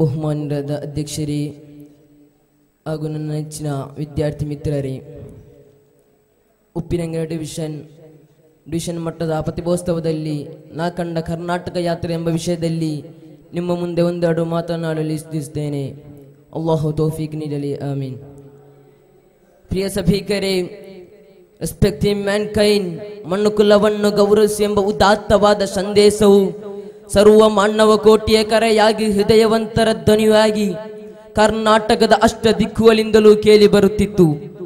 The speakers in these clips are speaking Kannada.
ಬಹುಮಾನ್ಯರಾದ ಅಧ್ಯಕ್ಷರೇ ಹಾಗೂ ನನ್ನ ನೆಚ್ಚಿನ ವಿದ್ಯಾರ್ಥಿ ಮಿತ್ರರೇ ಉಪ್ಪಿನಂಗಡ ಡಿವಿಷನ್ ಡಿವಿಷನ್ ಮಟ್ಟದ ಪ್ರತಿಭೋತ್ಸವದಲ್ಲಿ ನಾ ಕಂಡ ಕರ್ನಾಟಕ ಯಾತ್ರೆ ಎಂಬ ವಿಷಯದಲ್ಲಿ ನಿಮ್ಮ ಮುಂದೆ ಒಂದೆರಡು ಮಾತನಾಡಲು ಇಚ್ಛಿಸುತ್ತೇನೆ ಅಲ್ಲಾಹು ತೌಫೀಕ್ ನೀಡಲಿ ಆಮೀನ್ ಪ್ರಿಯ ಸಭೀಕರೇ ರೆಸ್ಪೆಕ್ಟಿಂಗ್ ಮ್ಯಾನ್ ಕೈನ್ ಮಣ್ಣು ಕುಲವನ್ನು ಗೌರವಿಸಿ ಎಂಬ ಉದಾತ್ತವಾದ ಸಂದೇಶವು ಸರ್ವ ಮಾನವ ಕೋಟಿಯ ಕರೆಯಾಗಿ ಹೃದಯವಂತರ ಧ್ವನಿಯಾಗಿ ಕರ್ನಾಟಕದ ಅಷ್ಟ ದಿಕ್ಕುಗಳಿಂದಲೂ ಕೇಳಿ ಬರುತ್ತಿತ್ತು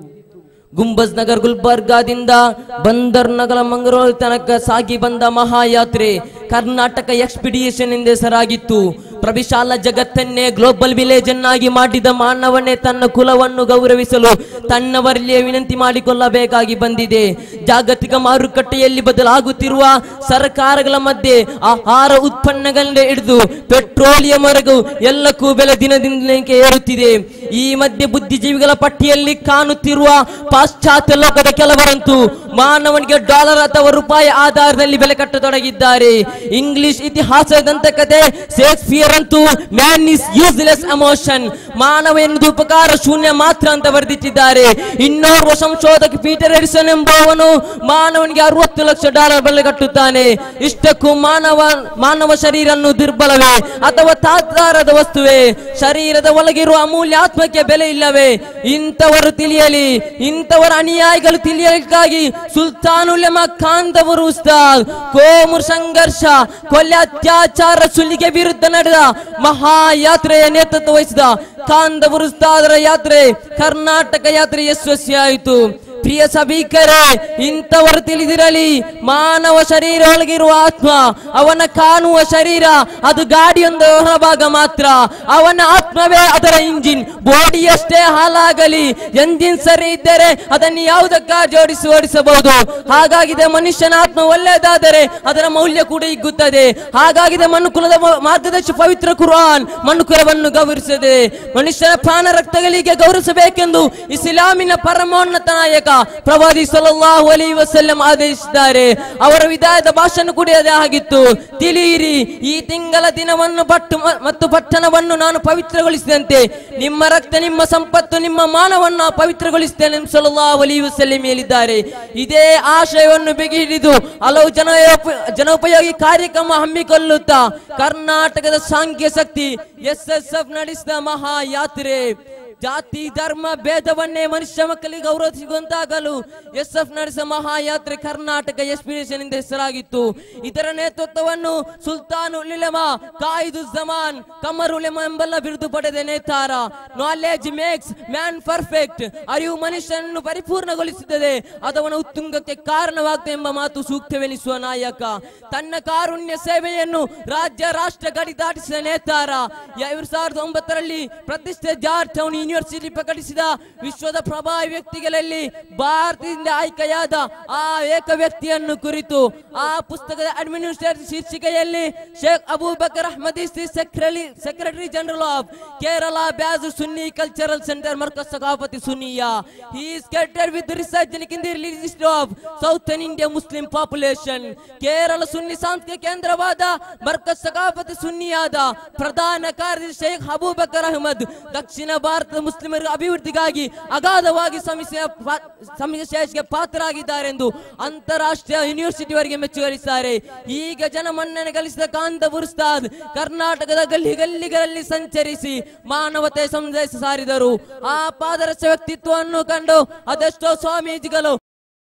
ಗುಂಬಜ್ ನಗರ್ ಗುಲ್ಬರ್ಗಾದಿಂದ ಬಂದರ್ ನಗರ ಮಂಗಳೂರು ತನಕ ಸಾಗಿ ಬಂದ ಮಹಾಯಾತ್ರೆ ಕರ್ನಾಟಕ ಎಕ್ಸ್ಪಿಡಿಯೇಷನ್ ಎಂದೇ ಹೆಸರಾಗಿತ್ತು ಪ್ರವಿಶಾಲ ಜಗತ್ತನ್ನೇ ಗ್ಲೋಬಲ್ ವಿಲೇಜ್ ಅನ್ನಾಗಿ ಮಾಡಿದ ಮಾನವನೇ ತನ್ನ ಕುಲವನ್ನು ಗೌರವಿಸಲು ತನ್ನವರಲ್ಲಿಯೇ ವಿನಂತಿ ಮಾಡಿಕೊಳ್ಳಬೇಕಾಗಿ ಬಂದಿದೆ ಜಾಗತಿಕ ಮಾರುಕಟ್ಟೆಯಲ್ಲಿ ಬದಲಾಗುತ್ತಿರುವ ಸರ್ಕಾರಗಳ ಮಧ್ಯೆ ಆಹಾರ ಉತ್ಪನ್ನಗಳಿಂದ ಹಿಡಿದು ಪೆಟ್ರೋಲಿಯಂವರೆಗೂ ಎಲ್ಲಕ್ಕೂ ಬೆಲೆ ದಿನದಿಂದ ದಿನಕ್ಕೆ ಏರುತ್ತಿದೆ ಈ ಮಧ್ಯೆ ಬುದ್ಧಿಜೀವಿಗಳ ಪಟ್ಟಿಯಲ್ಲಿ ಕಾಣುತ್ತಿರುವ ಪಾಶ್ಚಾತ್ಯ ಲೋಕದ ಕೆಲವರಂತೂ ಮಾನವನಿಗೆ ಡಾಲರ್ ಅಥವಾ ರೂಪಾಯಿ ಆಧಾರದಲ್ಲಿ ಬೆಲೆ ಕಟ್ಟತೊಡಗಿದ್ದಾರೆ ಇಂಗ್ಲಿಷ್ ಇತಿಹಾಸದ ದಂತಕತೆ ಶೇಕ್ಸ್ಪಿಯರ್ ಅಂತೂ ಮ್ಯಾನ್ ಇಸ್ ಯೂಸ್ಲೆಸ್ ಎಮೋಷನ್ ಮಾನವ ಎನ್ನುವುದು ಉಪಕಾರ ಶೂನ್ಯ ಮಾತ್ರ ಅಂತ ಬರೆದಿಟ್ಟಿದ್ದಾರೆ ಇನ್ನೋರ್ವ ಸಂಶೋಧಕ ಪೀಟರ್ ಎಡಿಸನ್ ಎಂಬುವವನು ಮಾನವನಿಗೆ ಅರವತ್ತು ಲಕ್ಷ ಡಾಲರ್ ಬೆಲೆ ಕಟ್ಟುತ್ತಾನೆ ಇಷ್ಟಕ್ಕೂ ಮಾನವ ಮಾನವ ಶರೀರ ಅನ್ನುವುದು ದುರ್ಬಲವೇ ಅಥವಾ ತಾತ್ಕಾರದ ವಸ್ತುವೇ ಶರೀರದ ಒಳಗಿರುವ ಅಮೂಲ್ಯ ಆತ್ಮಕ್ಕೆ ಬೆಲೆ ಇಲ್ಲವೇ ಇಂಥವರು ತಿಳಿಯಲಿ ಇಂಥವರ ಅನುಯಾಯಿಗಳು ತಿಳಿಯಲಿಕ್ಕಾಗಿ ಸುಲ್ತಾನುಲೆಮ ಕಾಂದವರು ಉಸ್ತಾದ್ ಕೋಮುರ್ ಸಂಘರ್ಷ ಕೊಲೆ ಅತ್ಯಾಚಾರ ಸುಲಿಗೆ ವಿರುದ್ಧ ನಡೆದ ಮಹಾಯಾತ್ರೆಯ ನೇತೃತ್ವ ವಹಿಸಿದ ಕಾಂದವರು ಉಸ್ತಾದರ ಯಾತ್ರೆ ಕರ್ನಾಟಕ ಯಾತ್ರೆ ಯಶಸ್ವಿಯಾಯಿತು ಪ್ರಿಯ ಸಭಿಕರೇ ಇಂಥವರು ತಿಳಿದಿರಲಿ ಮಾನವ ಶರೀರ ಒಳಗಿರುವ ಆತ್ಮ ಅವನ ಕಾಣುವ ಶರೀರ ಅದು ಗಾಡಿಯೊಂದು ಹೊರಭಾಗ ಮಾತ್ರ ಅವನ ಆತ್ಮವೇ ಅದರ ಇಂಜಿನ್ ಬಾಡಿಯಷ್ಟೇ ಹಾಲಾಗಲಿ ಎಂಜಿನ್ ಸರಿ ಇದ್ದರೆ ಅದನ್ನು ಯಾವುದಕ್ಕ ಜೋಡಿಸಿ ಓಡಿಸಬಹುದು ಹಾಗಾಗಿದೆ ಮನುಷ್ಯನ ಆತ್ಮ ಒಳ್ಳೆಯದಾದರೆ ಅದರ ಮೌಲ್ಯ ಕೂಡ ಹಿಗ್ಗುತ್ತದೆ ಹಾಗಾಗಿದೆ ಮನುಕುಲದ ಮ- ಮಾರ್ಗದರ್ಶಿ ಪವಿತ್ರ ಕುರ್ಆನ್ ಮನುಕುಲವನ್ನು ಗೌರವಿಸದೆ ಮನುಷ್ಯನ ಪ್ರಾಣ ರಕ್ತಗಳಿಗೆ ಗೌರವಿಸಬೇಕೆಂದು ಇಸ್ಲಾಮಿನ ಪರಮೋನ್ನತ ನಾಯಕ ಪ್ರವಾದಿ ಸಲ್ಲಲ್ಲಾಹು ಅಲೈಹಿ ವಸಲ್ಲಂ ಆದೇಶಿಸಿದ್ದಾರೆ ಅವರ ವಿದಾಯದ ಭಾಷಣ ಕೂಡ ಅದೇ ಆಗಿತ್ತು ತಿಳಿಯಿರಿ ಈ ತಿಂಗಳ ದಿನವನ್ನು ಪಟ್ಟು ಮ- ಮತ್ತು ಪಟ್ಟಣವನ್ನು ನಾನು ಪವಿತ್ರಗೊಳಿಸಿದಂತೆ ನಿಮ್ಮ ರಕ್ತ ನಿಮ್ಮ ಸಂಪತ್ತು ನಿಮ್ಮ ಮಾನವನ್ನು ಪವಿತ್ರಗೊಳಿಸುತ್ತೇನೆ ಎಂದು ಸಲ್ಲಲ್ಲಾಹು ಅಲೈಹಿ ವಸಲ್ಲಂ ಹೇಳಿದ್ದಾರೆ ಇದೇ ಆಶಯವನ್ನು ಬಿಗಿ ಹಿಡಿದು ಹಲವು ಜನ ಜನೋಪಯೋಗಿ ಕಾರ್ಯಕ್ರಮ ಹಮ್ಮಿಕೊಳ್ಳುತ್ತಾ ಕರ್ನಾಟಕದ ಸಾಂಖ್ಯ ಶಕ್ತಿ ಎಸ್ ಎಸ್ ಎಫ್ ನಡೆಸಿದ ಮಹಾಯಾತ್ರೆ ಜಾತಿ ಧರ್ಮ ಭೇದವನ್ನೇ ಮನುಷ್ಯ ಮಕ್ಕಳಿಗೆ ಗೌರವಿಸುವಂತಾಗಲು ಎಸ್ ಎಫ್ ನಡೆಸಿದ ಮಹಾಯಾತ್ರೆ ಕರ್ನಾಟಕ ಎಕ್ಸ್ಪಿರೇಷನ್ ಎಂದು ಹೆಸರಾಗಿತ್ತು ಇದರ ನೇತೃತ್ವವನ್ನು ಸುಲ್ತಾನ್ ಉಲಿಲೆಮ ಕಾಯಿದು ಜಮಾನ್ ಕಮರ್ ಉಲೆಮ ಎಂಬೆಲ್ಲ ಬಿರುದು ಪಡೆದ ನೇತಾರ ನಾಲೆಜ್ ಮೇಕ್ಸ್ ಮ್ಯಾನ್ ಪರ್ಫೆಕ್ಟ್ ಅರಿವು ಮನುಷ್ಯನನ್ನು ಪರಿಪೂರ್ಣಗೊಳಿಸುತ್ತದೆ ಅದವನ ಉತ್ತುಂಗಕ್ಕೆ ಕಾರಣವಾಗ್ತದೆ ಎಂಬ ಮಾತು ಸೂಕ್ತವೆನಿಸುವ ನಾಯಕ ತನ್ನ ಕಾರುಣ್ಯ ಸೇವೆಯನ್ನು ರಾಜ್ಯ ರಾಷ್ಟ್ರ ಗಡಿ ದಾಟಿಸಿದ ನೇತಾರ ಎರಡ್ ಸಾವಿರದ ಒಂಬತ್ತರಲ್ಲಿ ಪ್ರತಿಷ್ಠಿತ ಜಾರ್ಜ್ ಟೌನ್ ಯೂನಿವರ್ಸಿಟಿ ಪ್ರಕಟಿಸಿದ ವಿಶ್ವದ ಪ್ರಭಾವಿ ವ್ಯಕ್ತಿಗಳಲ್ಲಿ ಭಾರತದಿಂದ ಆಯ್ಕೆಯಾದ ಆ ಏಕ ವ್ಯಕ್ತಿಯನ್ನು ಕುರಿತು ಆ ಪುಸ್ತಕದ ಅಡ್ಮಿನಿಸ್ಟ್ರೇಟಿವ್ ಶೀರ್ಷಿಕೆಯಲ್ಲಿ Sheikh Abubakar Ahmadi secretary general of Kerala ಬ್ಯಾಜ್ Sunni cultural centre Markaz Saqafathi Sunniya he is credited with research in the list of southern India Muslim population Kerala Sunni ಸಾಂಸ್ಕೃತಿಕ ಕೇಂದ್ರವಾದ ಮರ್ಕಸ್ ಸಕಾಫತಿ ಸುನ್ನಿಯಾದ ಪ್ರಧಾನ ಕಾರ್ಯದರ್ಶಿ ಶೇಖ್ ಅಬೂಬಕರ್ ಅಹಮದ್ ದಕ್ಷಿಣ ಭಾರತದ ಮುಸ್ಲಿಮರ ಅಭಿವೃದ್ಧಿಗಾಗಿ ಅಗಾಧವಾಗಿ ಶ್ರಮಿಸಿದ ಪಾ- ಶ್ರಮಿಸಿಗೆ ಪಾತ್ರರಾಗಿದ್ದಾರೆ ಎಂದು ಅಂತಾರಾಷ್ಟ್ರೀಯ ಯೂನಿವರ್ಸಿಟಿವರೆಗೆ ಮೆಚ್ಚುಗರಿಸಿದ್ದಾರೆ ಈಗ ಜನಮನ್ನಣೆ ಗಳಿಸಿದ ಕಾಂತ ಉಸ್ತಾದ್ ಕರ್ನಾಟಕದ ಗಲ್ಲಿ ಗಲ್ಲಿಗಳಲ್ಲಿ ಸಂಚರಿಸಿ ಮಾನವತೆ ಸಂದೇಶ ಸಾರಿದರು ಆ ಪಾದರಸ ವ್ಯಕ್ತಿತ್ವವನ್ನು ಕಂಡು ಅದೆಷ್ಟೋ ಸ್ವಾಮೀಜಿಗಳು